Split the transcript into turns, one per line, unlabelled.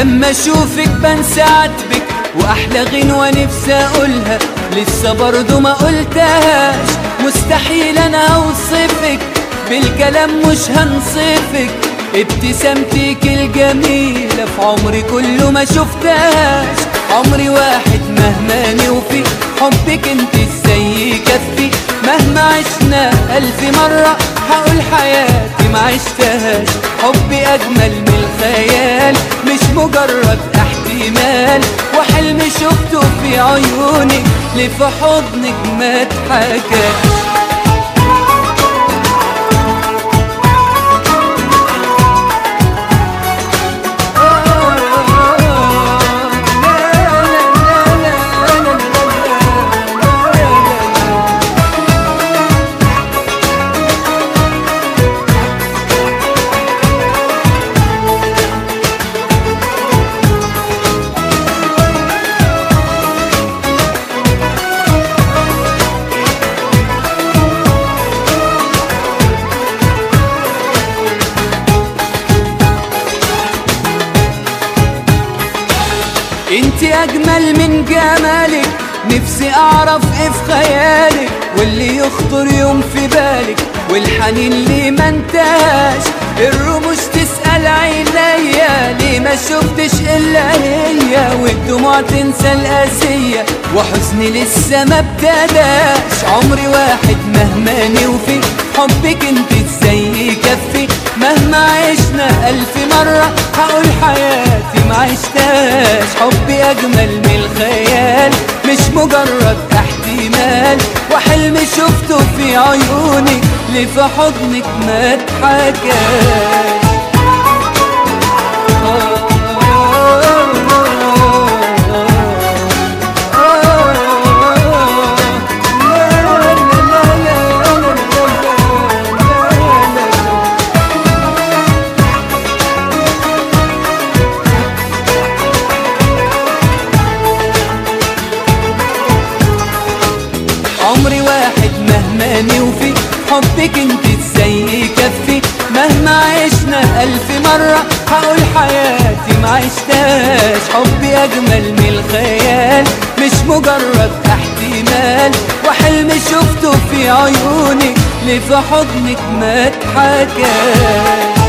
لما اشوفك بنسى عاتبك واحلى غنوة نفسي اقولها لسه برضو ما قلتهاش مستحيل انا اوصفك بالكلام مش هنصفك ابتسامتك الجميلة في عمري كله ما شفتهاش عمري واحد مهما نوفي حبك انت ازاي يكفي مهما عشنا ألف مرة هقول حياتي ما عشتهاش حبي أجمل من الخيال مش مجرد احتمال وحلم شفته في عيونك اللي في حضنك ما اتحكاش انت اجمل من جمالك نفسي اعرف ايه في خيالك واللي يخطر يوم في بالك والحنين اللي ما انتهاش الرموش تسأل عينيا ليه ما شفتش الا هي والدموع تنسى القاسية وحزني لسه ما ابتداش عمري واحد مهما نوفي حبك انت ازاي يكفي مهما عشنا ألف مرة هقول حياتي ما عشتهاش حبي أجمل من الخيال مش مجرد احتمال وحلم شفته في عيونك اللي في حضنك ما اتحكاش عمري واحد مهما نوفي حبك انت ازاي يكفي مهما عشنا ألف مرة هقول حياتي ما عشتهاش حبي أجمل من الخيال مش مجرد احتمال وحلم شفته في عيونك اللي في حضنك ما اتحكاش